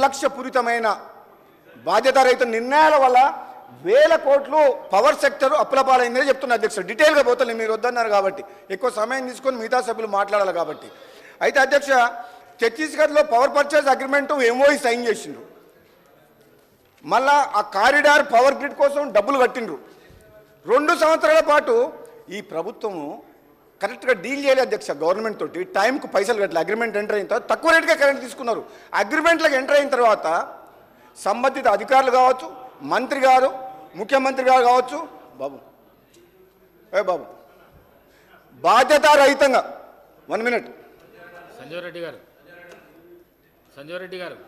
నిర్లక్ష్యపూరితమైన బాధ్యతారహిత నిర్ణయాల వల్ల వేల కోట్లు పవర్ సెక్టర్ అప్పుల పాలైందని చెప్తున్నా అధ్యక్షుడు డీటెయిల్గా పోతాను మీరు వద్దన్నారు కాబట్టి ఎక్కువ సమయం తీసుకొని మిగతా సభ్యులు మాట్లాడాలి కాబట్టి అయితే అధ్యక్ష ఛత్తీస్గఢ్లో power purchase agreement MOE sign చేసిండ్రు మళ్ళా ఆ కారిడార్ పవర్ గ్రిడ్ కోసం డబ్బులు కట్టిండ్రు రెండు సంవత్సరాల పాటు ఈ ప్రభుత్వము కరెక్ట్గా డీల్ చేయాలి అధ్యక్ష గవర్నమెంట్ తోటి టైంకు పైసలు కట్టలే అగ్రిమెంట్ ఎంటర్ అయిన తర్వాత తక్కువ రేటుగా కరెంట్ తీసుకున్నారు అగ్రిమెంట్లకు ఎంటర్ అయిన తర్వాత సంబంధిత అధికారులు కావచ్చు మంత్రి గారు ముఖ్యమంత్రి గారు కావచ్చు బాబు ఏ బాబు బాధ్యతారహితంగా వన్ మినిట్ సంజీవ్ రెడ్డి గారు సంజీవ్ రెడ్డి గారు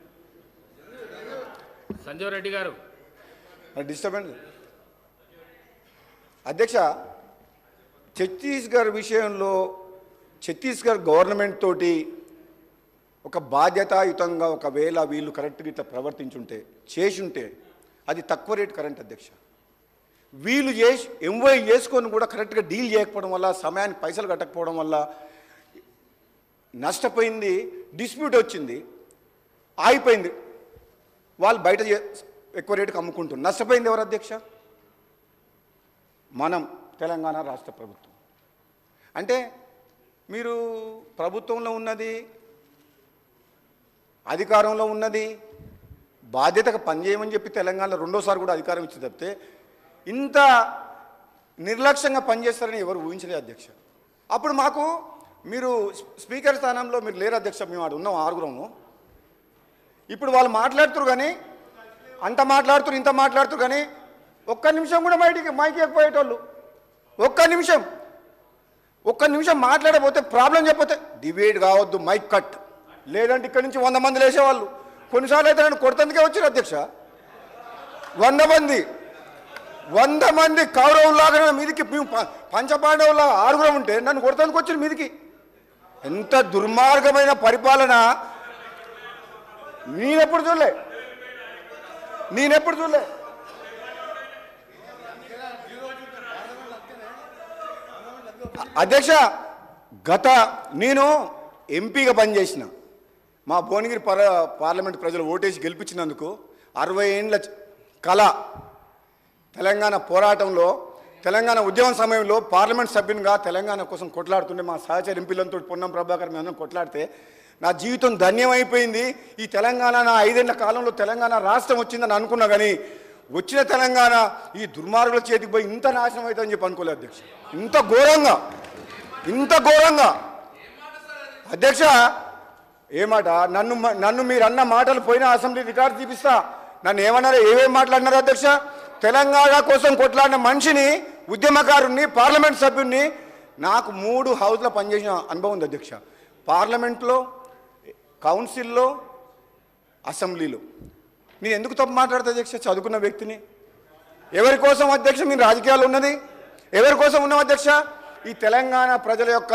సంజీవ్ రెడ్డి గారు డిస్టర్బెన్స్ అధ్యక్ష ఛత్తీస్గఢ్ విషయంలో ఛత్తీస్గఢ్ గవర్నమెంట్ తోటి ఒక బాధ్యతాయుతంగా ఒకవేళ వీళ్ళు కరెక్ట్గా ఇట్లా ప్రవర్తించుంటే చేసుంటే అది తక్కువ రేటు కరెంట్ అధ్యక్ష వీళ్ళు చేసి ఎంఓఐ చేసుకొని కూడా కరెక్ట్గా డీల్ చేయకపోవడం వల్ల సమయానికి పైసలు కట్టకపోవడం వల్ల నష్టపోయింది డిస్ప్యూట్ వచ్చింది ఆగిపోయింది వాళ్ళు బయట చే- ఎక్కువ రేటుకి అమ్ముకుంటున్నారు నష్టపోయింది ఎవరు అధ్యక్ష మనం తెలంగాణ రాష్ట్ర ప్రభుత్వం అంటే మీరు ప్రభుత్వంలో ఉన్నది అధికారంలో ఉన్నది బాధ్యతగా పనిచేయమని చెప్పి తెలంగాణలో రెండోసారి కూడా అధికారం ఇచ్చి తప్పితే ఇంత నిర్లక్ష్యంగా పనిచేస్తారని ఎవరు ఊహించలేదు అధ్యక్ష అప్పుడు మాకు మీరు స్పీ- స్పీకర్ స్థానంలో మీరు లేరు అధ్యక్ష మేము ఆడు ఉన్నాం ఆరుగురము ఇప్పుడు వాళ్ళు మాట్లాడుతురు కానీ అంత మాట్లాడుతురు ఇంత మాట్లాడుతురు కానీ ఒక్క నిమిషం కూడా బయటికి మైకి ఎక్కిపోయేటోళ్ళు ఒక్క నిమిషం ఒక్క నిమిషం మాట్లాడకపోతే ప్రాబ్లం చెప్పతే డిబేట్ కావద్దు మైక్ కట్ లేదంటే ఇక్కడి నుంచి వంద మంది లేచేవాళ్ళు కొన్నిసార్లు అయితే నన్ను కొడతందుకే వచ్చారు అధ్యక్ష వంద మంది వంద మంది కౌరవులాగా నా మీదికి మేము ప- పంచపాండవులా ఆరుగురం ఉంటే నన్ను కొడతందుకు వచ్చిన మీదికి ఎంత దుర్మార్గమైన పరిపాలన నేనెప్పుడు చూడలే నేనెప్పుడు చూడలే అధ్యక్ష గత నేను ఎంపీగా పనిచేసిన మా భువనగిరి పర పార్లమెంట్ ప్రజలు ఓటేసి గెలిపించినందుకు అరవై ఏండ్ల చ- కళ తెలంగాణ పోరాటంలో తెలంగాణ ఉద్యమం సమయంలో పార్లమెంట్ సభ్యునిగా తెలంగాణ కోసం కొట్లాడుతుండే మా సహచర ఎంపీలతో పొన్నం ప్రభాకర్ మేము కొట్లాడితే నా జీవితం ధన్యమైపోయింది ఈ తెలంగాణ నా ఐదేళ్ల కాలంలో తెలంగాణ రాష్ట్రం వచ్చిందని అనుకున్నా కానీ వచ్చిన తెలంగాణ ఈ దుర్మార్గుల చేతికి పోయి ఇంత నాశనం అవుతుందని చెప్పి అనుకోలేదు అధ్యక్ష ఇంత ఘోరంగా ఇంత ఘోరంగా అధ్యక్ష ఏమాట నన్ను మ- నన్ను మీరు అన్న మాటలు పోయిన అసెంబ్లీ రికార్డు చూపిస్తా నన్ను ఏమన్నారు ఏమేం మాట్లాడినారు అధ్యక్ష తెలంగాణ కోసం కొట్లాడిన మనిషిని ఉద్యమకారుణ్ణి పార్లమెంట్ సభ్యుడిని నాకు మూడు హౌస్లో పనిచేసిన అనుభవం ఉంది అధ్యక్ష పార్లమెంట్లో కౌన్సిల్లో అసెంబ్లీలో నేను ఎందుకు తప్పు మాట్లాడతా అధ్యక్ష చదువుకున్న వ్యక్తిని ఎవరి కోసం అధ్యక్ష మీరు రాజకీయాలు ఉన్నది ఎవరి కోసం ఉన్నాం అధ్యక్ష ఈ తెలంగాణ ప్రజల యొక్క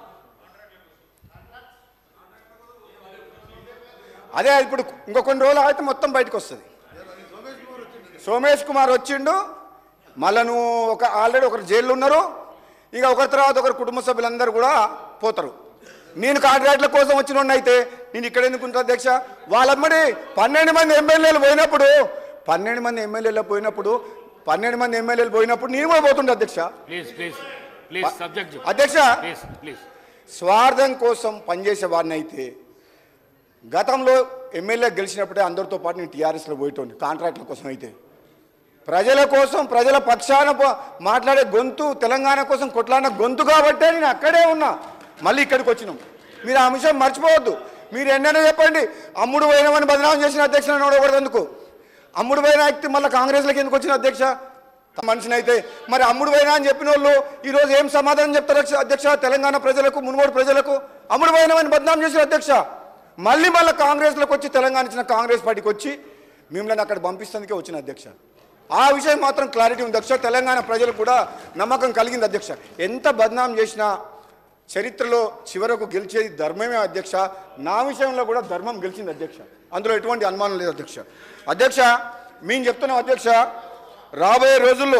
అదే ఇప్పుడు ఇంకో కొన్ని రోజులు అయితే మొత్తం బయటకు వస్తుంది సోమేష్ కుమార్ వచ్చిండు మళ్ళా నువ్వు ఒక ఆల్రెడీ ఒకరు జైల్లో ఉన్నారు ఇక ఒకరి తర్వాత ఒకరు కుటుంబ సభ్యులందరూ కూడా పోతారు నేను కాంట్రాక్ట్ల కోసం వచ్చిన అయితే నేను ఇక్కడ ఎందుకు ఉంటా అధ్యక్ష వాళ్ళమ్మడి పన్నెండు మంది ఎమ్మెల్యేలు పోయినప్పుడు పన్నెండు మంది ఎమ్మెల్యేలు పోయినప్పుడు పన్నెండు మంది ఎమ్మెల్యేలు పోయినప్పుడు నేను కూడా పోతుండే అధ్యక్ష ప్లీజ్ ప్లీజ్ ప్లీజ్ సబ్జెక్ట్ అధ్యక్ష ప్లీజ్ ప్లీజ్ స్వార్థం కోసం పనిచేసే వాడిని అయితే గతంలో ఎమ్మెల్యే గెలిచినప్పుడే అందరితో పాటు నేను టీఆర్ఎస్లో పోయేటోండి కాంట్రాక్ట్ల కోసం అయితే ప్రజల కోసం ప్రజల పక్షాన పో- మాట్లాడే గొంతు తెలంగాణ కోసం కొట్లాడిన గొంతు కాబట్టే నేను అక్కడే ఉన్నా మళ్ళీ ఇక్కడికి వచ్చినాం మీరు ఆ అంశం మర్చిపోవద్దు మీరు ఎన్నైనా చెప్పండి అమ్ముడు పోయినామని బదనామం చేసిన అధ్యక్షుడు నడవకూడదు ఎందుకు అమ్ముడు పోయిన వ్యక్తి మళ్ళీ కాంగ్రెస్లోకి ఎందుకు వచ్చిన అధ్యక్ష మనిషిని అయితే మరి అమ్ముడు పోయినా అని చెప్పిన వాళ్ళు ఈరోజు ఏం సమాధానం చెప్తారు అధ్యక్ష- అధ్యక్ష తెలంగాణ ప్రజలకు మునుగోడు ప్రజలకు అమ్ముడు పోయినామని బదనాం చేసిన అధ్యక్ష మళ్ళీ మళ్ళీ కాంగ్రెస్లోకి వచ్చి తెలంగాణ ఇచ్చిన కాంగ్రెస్ పార్టీకి వచ్చి మిమ్మల్ని అక్కడ పంపిస్తానికే వచ్చిన అధ్యక్ష ఆ విషయం మాత్రం క్లారిటీ ఉంది అధ్యక్ష తెలంగాణ ప్రజలకు కూడా నమ్మకం కలిగింది అధ్యక్ష ఎంత బదనాం చేసినా చరిత్రలో చివరకు గెలిచేది ధర్మమే అధ్యక్ష నా విషయంలో కూడా ధర్మం గెలిచింది అధ్యక్ష అందులో ఎటువంటి అనుమానం లేదు అధ్యక్ష అధ్యక్ష మేము చెప్తున్నాం అధ్యక్ష రాబోయే రోజుల్లో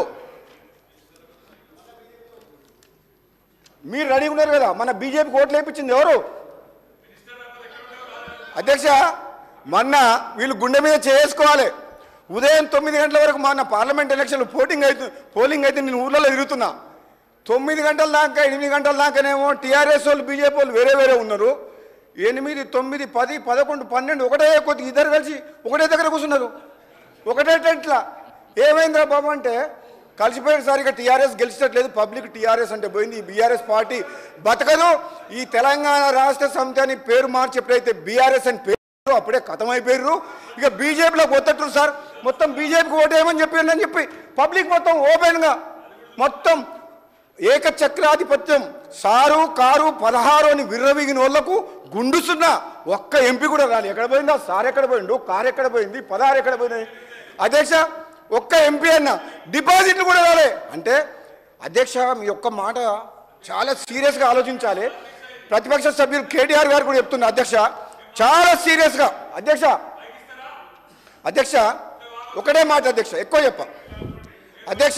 మీరు రెడీగా ఉన్నారు కదా మన బీజేపీకి ఓట్లు వేయించింది ఎవరు అధ్యక్ష మొన్న వీళ్ళు గుండె మీద చేసుకోవాలి ఉదయం తొమ్మిది గంటల వరకు మొన్న పార్లమెంట్ ఎలక్షన్లు పోటింగ్ అయితే పోలింగ్ అయితే నేను ఊళ్ళలో తిరుగుతున్నా తొమ్మిది గంటల దాకా ఎనిమిది గంటల దాకానేమో టీఆర్ఎస్ వాళ్ళు బీజేపీ వాళ్ళు వేరే వేరే ఉన్నారు ఎనిమిది తొమ్మిది పది పదకొండు పన్నెండు ఒకటే కొద్ది ఇద్దరు కలిసి ఒకటే దగ్గర కూర్చున్నారు ఒకటే టెంట్లా ఏమైందిరా బాబు అంటే కలిసిపోయేసరి ఇక టీఆర్ఎస్ గెలిచట్లేదు పబ్లిక్ టీఆర్ఎస్ అంటే పోయింది ఈ బీఆర్ఎస్ పార్టీ బతకదు ఈ తెలంగాణ రాష్ట్ర సమితి అని పేరు మార్చి ఎప్పుడైతే బీఆర్ఎస్ అని పేరు అప్పుడే కథమైపోయారు ఇక బీజేపీలో కొత్తట్టు సార్ మొత్తం బీజేపీకి ఓటేయమని చెప్పిందని చెప్పి పబ్లిక్ మొత్తం ఓపెన్గా మొత్తం ఏకచక్రాధిపత్యం సారు కారు పదహారు అని విర్రవీగిన వాళ్ళకు గుండుసున్న ఒక్క ఎంపీ కూడా రాలి ఎక్కడ పోయిందా సార్ ఎక్కడ పోయిండు కారు ఎక్కడ పోయింది పదహారు ఎక్కడ పోయినాయి అధ్యక్ష ఒక్క ఎంపీ అన్న డిపాజిట్లు కూడా రాలే అంటే అధ్యక్ష మీ ఒక్క మాట చాలా సీరియస్గా ఆలోచించాలి ప్రతిపక్ష సభ్యులు కేటీఆర్ గారు కూడా చెప్తున్నారు అధ్యక్ష చాలా సీరియస్గా అధ్యక్ష అధ్యక్ష ఒకటే మాట అధ్యక్ష ఎక్కువ చెప్ప అధ్యక్ష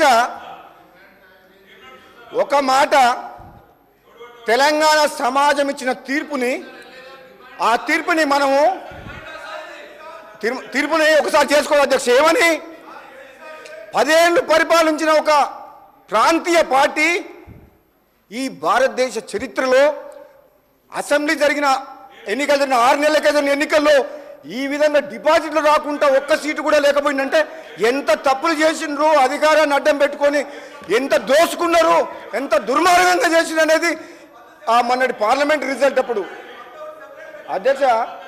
ఒక మాట తెలంగాణ సమాజం ఇచ్చిన తీర్పుని ఆ తీర్పుని మనము తీర్పు- తీర్పుని ఒకసారి చేసుకోవాలి అధ్యక్ష ఏమని పదేళ్ళు పరిపాలించిన ఒక ప్రాంతీయ పార్టీ ఈ భారతదేశ చరిత్రలో అసెంబ్లీ జరిగిన ఎన్నికలు జరిగిన ఆరు నెలలకే జరిగిన ఎన్నికల్లో ఈ విధంగా డిపాజిట్లు రాకుండా ఒక్క సీటు కూడా లేకపోయిందంటే ఎంత తప్పులు చేసిండ్రు అధికారాన్ని అడ్డం పెట్టుకొని ఎంత దోసుకున్నారు ఎంత దుర్మార్గంగా చేసిండ్రు అనేది ఆ మొన్నటి పార్లమెంట్ రిజల్ట్ అప్పుడు అధ్యక్ష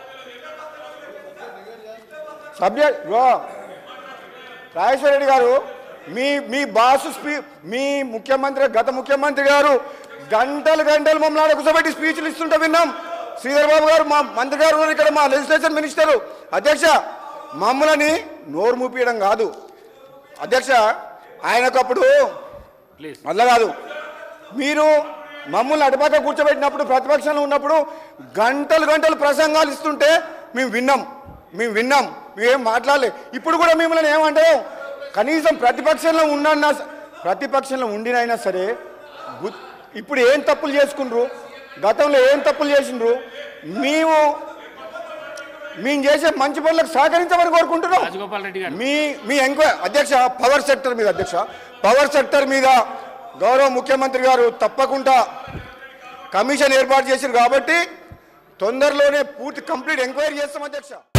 సభ్య రో రాజేశ్వర రెడ్డి గారు మీ మీ బాసు స్పీ మీ ముఖ్యమంత్రి గత ముఖ్యమంత్రి గారు గంటలు గంటలు మమ్మల్ని కూర్చోబెట్టి స్పీచ్లు ఇస్తుంటే విన్నాం శ్రీధర్ బాబు గారు మా మంత్రి గారు ఉన్నారు ఇక్కడ మా లెజిస్లేషన్ మినిస్టరు అధ్యక్ష మమ్మల్ని నోరు మూపియడం కాదు అధ్యక్ష ఆయనకప్పుడు ప్లీజ్ అట్లా కాదు మీరు మమ్మల్ని అటుపక్క కూర్చోబెట్టినప్పుడు ప్రతిపక్షంలో ఉన్నప్పుడు గంటలు గంటలు ప్రసంగాలు ఇస్తుంటే మేము విన్నాం మేము విన్నాం మేమేం మాట్లాడలే ఇప్పుడు కూడా మిమ్మల్ని ఏమంటే కనీసం ప్రతిపక్షంలో ఉన్నా ప్రతిపక్షంలో ఉండినైనా సరే గు- ఇప్పుడు ఏం తప్పులు చేసుకుండ్రు గతంలో ఏం తప్పులు చేసిండ్రు మేము మేము చేసే మంచి పనులకు సహకరించమని కోరుకుంటున్నాం రాజగోపాల్ రెడ్డి గారు మీ మీ ఎంక్వైరీ అధ్యక్ష పవర్ సెక్టర్ మీద అధ్యక్ష పవర్ సెక్టర్ మీద గౌరవ ముఖ్యమంత్రి గారు తప్పకుండా కమిషన్ ఏర్పాటు చేశారు కాబట్టి తొందరలోనే పూర్తి కంప్లీట్ ఎంక్వైరీ చేస్తాం అధ్యక్ష